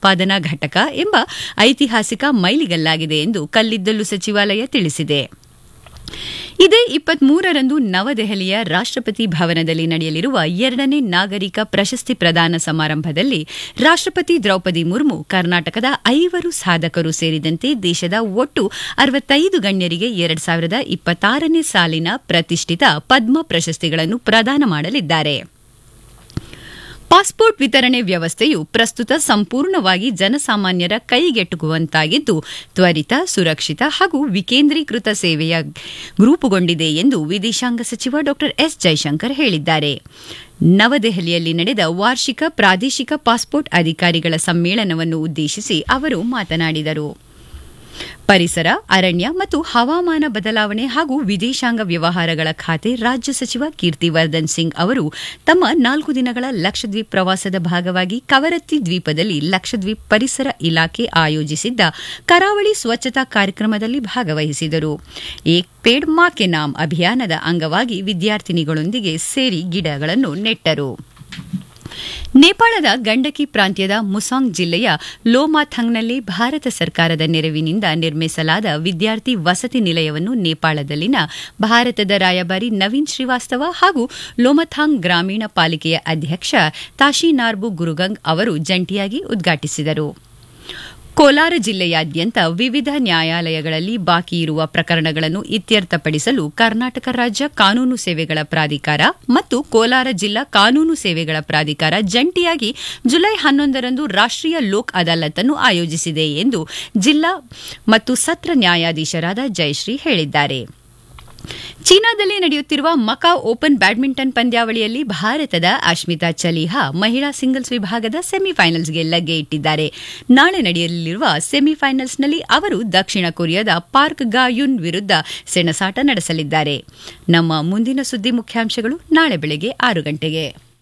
ಉತ್ಪಾದನಾ ಘಟಕ ಎಂಬ ಐತಿಹಾಸಿಕ ಮೈಲಿಗಲ್ಲಾಗಿದೆ ಎಂದು ಕಲ್ಲಿದ್ದಲು ಸಚಿವಾಲಯ ತಿಳಿಸಿದೆ ಇದೇ ಇಪ್ಪತ್ಮೂರರಂದು ನವದೆಹಲಿಯ ರಾಷ್ಟ್ರಪತಿ ಭವನದಲ್ಲಿ ನಡೆಯಲಿರುವ ಎರಡನೇ ನಾಗರಿಕ ಪ್ರಶಸ್ತಿ ಪ್ರದಾನ ಸಮಾರಂಭದಲ್ಲಿ ರಾಷ್ಟ್ರಪತಿ ದ್ರೌಪದಿ ಮುರ್ಮು ಕರ್ನಾಟಕದ ಐವರು ಸಾಧಕರು ಸೇರಿದಂತೆ ದೇಶದ ಒಟ್ಟು ಅರವತ್ತೈದು ಗಣ್ಯರಿಗೆ ಎರಡು ಸಾವಿರದ ಇಪ್ಪತ್ತಾರನೇ ಸಾಲಿನ ಪ್ರತಿಷ್ಠಿತ ಪದ್ಮ ಪ್ರಶಸ್ತಿಗಳನ್ನು ಪ್ರದಾನ ಮಾಡಲಿದ್ದಾರೆ ಪಾಸ್ಪೋರ್ಟ್ ವಿತರಣೆ ವ್ಯವಸ್ಥೆಯು ಪ್ರಸ್ತುತ ಸಂಪೂರ್ಣವಾಗಿ ಜನಸಾಮಾನ್ಯರ ಕೈಗೆಟುಕುವಂತಾಗಿದ್ದು ತ್ವರಿತ ಸುರಕ್ಷಿತ ಹಾಗೂ ವಿಕೇಂದ್ರೀಕೃತ ಸೇವೆಯ ರೂಪುಗೊಂಡಿದೆ ಎಂದು ವಿದೇಶಾಂಗ ಸಚಿವ ಡಾ ಎಸ್ ಜೈಶಂಕರ್ ಹೇಳಿದ್ದಾರೆ ನವದೆಹಲಿಯಲ್ಲಿ ನಡೆದ ವಾರ್ಷಿಕ ಪ್ರಾದೇಶಿಕ ಪಾಸ್ಪೋರ್ಟ್ ಅಧಿಕಾರಿಗಳ ಸಮ್ಮೇಳನವನ್ನು ಉದ್ದೇಶಿಸಿ ಅವರು ಮಾತನಾಡಿದರು ಪರಿಸರ ಅರಣ್ಯ ಮತ್ತು ಹವಾಮಾನ ಬದಲಾವಣೆ ಹಾಗೂ ವಿದೇಶಾಂಗ ವ್ಯವಹಾರಗಳ ಖಾತೆ ರಾಜ್ಯ ಸಚಿವ ಕೀರ್ತಿವರ್ಧನ್ ಸಿಂಗ್ ಅವರು ತಮ್ಮ ನಾಲ್ಕು ದಿನಗಳ ಲಕ್ಷದ್ವೀಪ್ ಪ್ರವಾಸದ ಭಾಗವಾಗಿ ಕವರತ್ತಿ ದ್ವೀಪದಲ್ಲಿ ಲಕ್ಷದ್ವೀಪ್ ಪರಿಸರ ಇಲಾಖೆ ಆಯೋಜಿಸಿದ್ದ ಕರಾವಳಿ ಸ್ವಚ್ಛತಾ ಕಾರ್ಯಕ್ರಮದಲ್ಲಿ ಭಾಗವಹಿಸಿದರು ಏಕ್ ಪೇಡ್ ಮಾ ಕೆ ನಾಮ್ ಅಭಿಯಾನದ ಅಂಗವಾಗಿ ವಿದ್ಯಾರ್ಥಿನಿಗಳೊಂದಿಗೆ ಸೇರಿ ಗಿಡಗಳನ್ನು ನೆಟ್ಟರು ನೇಪಾಳದ ಗಂಡಕಿ ಪ್ರಾಂತ್ಯದ ಮುಸಾಂಗ್ ಜಿಲ್ಲೆಯ ಲೋಮಾಥಂಗ್ನಲ್ಲಿ ಭಾರತ ಸರ್ಕಾರದ ನೆರವಿನಿಂದ ನಿರ್ಮಿಸಲಾದ ವಿದ್ಯಾರ್ಥಿ ವಸತಿ ನಿಲಯವನ್ನು ನೇಪಾಳದಲ್ಲಿನ ಭಾರತದ ರಾಯಭಾರಿ ನವೀನ್ ಶ್ರೀವಾಸ್ತವ ಹಾಗೂ ಲೋಮಥಾಂಗ್ ಗ್ರಾಮೀಣ ಪಾಲಿಕೆಯ ಅಧ್ಯಕ್ಷ ತಾಶಿನಾರ್ಬು ಗುರುಗಂಗ್ ಅವರು ಜಂಟಿಯಾಗಿ ಉದ್ಘಾಟಿಸಿದರು ಕೋಲಾರ ಜಿಲ್ಲೆಯಾದ್ಯಂತ ವಿವಿಧ ನ್ಯಾಯಾಲಯಗಳಲ್ಲಿ ಬಾಕಿ ಇರುವ ಪ್ರಕರಣಗಳನ್ನು ಇತ್ಯರ್ಥಪಡಿಸಲು ಕರ್ನಾಟಕ ರಾಜ್ಯ ಕಾನೂನು ಸೇವೆಗಳ ಪ್ರಾಧಿಕಾರ ಮತ್ತು ಕೋಲಾರ ಜಿಲ್ಲಾ ಕಾನೂನು ಸೇವೆಗಳ ಪ್ರಾಧಿಕಾರ ಜಂಟಿಯಾಗಿ ಜುಲೈ ಹನ್ನೊಂದರಂದು ರಾಷ್ಟೀಯ ಲೋಕ್ ಅದಾಲತ್ ಅನ್ನು ಆಯೋಜಿಸಿದೆ ಎಂದು ಜಿಲ್ಲಾ ಮತ್ತು ಸತ್ರ ನ್ಯಾಯಾಧೀಶರಾದ ಜಯಶ್ರೀ ಹೇಳಿದ್ದಾರೆ ಚೀನಾದಲ್ಲಿ ನಡೆಯುತ್ತಿರುವ ಮಕಾವ್ ಓಪನ್ ಬ್ಯಾಡ್ಮಿಂಟನ್ ಪಂದ್ಯಾವಳಿಯಲ್ಲಿ ಭಾರತದ ಅಶ್ಮಿತಾ ಚಲಿಹಾ ಮಹಿಳಾ ಸಿಂಗಲ್ಸ್ ವಿಭಾಗದ ಸೆಮಿಫೈನಲ್ಸ್ಗೆ ಲಗ್ಗೆ ಇಟ್ಟಿದ್ದಾರೆ ನಾಳೆ ನಡೆಯಲಿರುವ ಸೆಮಿಫೈನಲ್ಸ್ನಲ್ಲಿ ಅವರು ದಕ್ಷಿಣ ಕೊರಿಯಾದ ಪಾರ್ಕ್ ಗಾಯುನ್ ವಿರುದ್ಧ ಸೆಣಸಾಟ ನಡೆಸಲಿದ್ದಾರೆ ನಮ್ಮ ಮುಂದಿನ ಸುದ್ದಿ ಮುಖ್ಯಾಂಶಗಳು ನಾಳೆ ಬೆಳಗ್ಗೆ ಆರು ಗಂಟೆಗೆ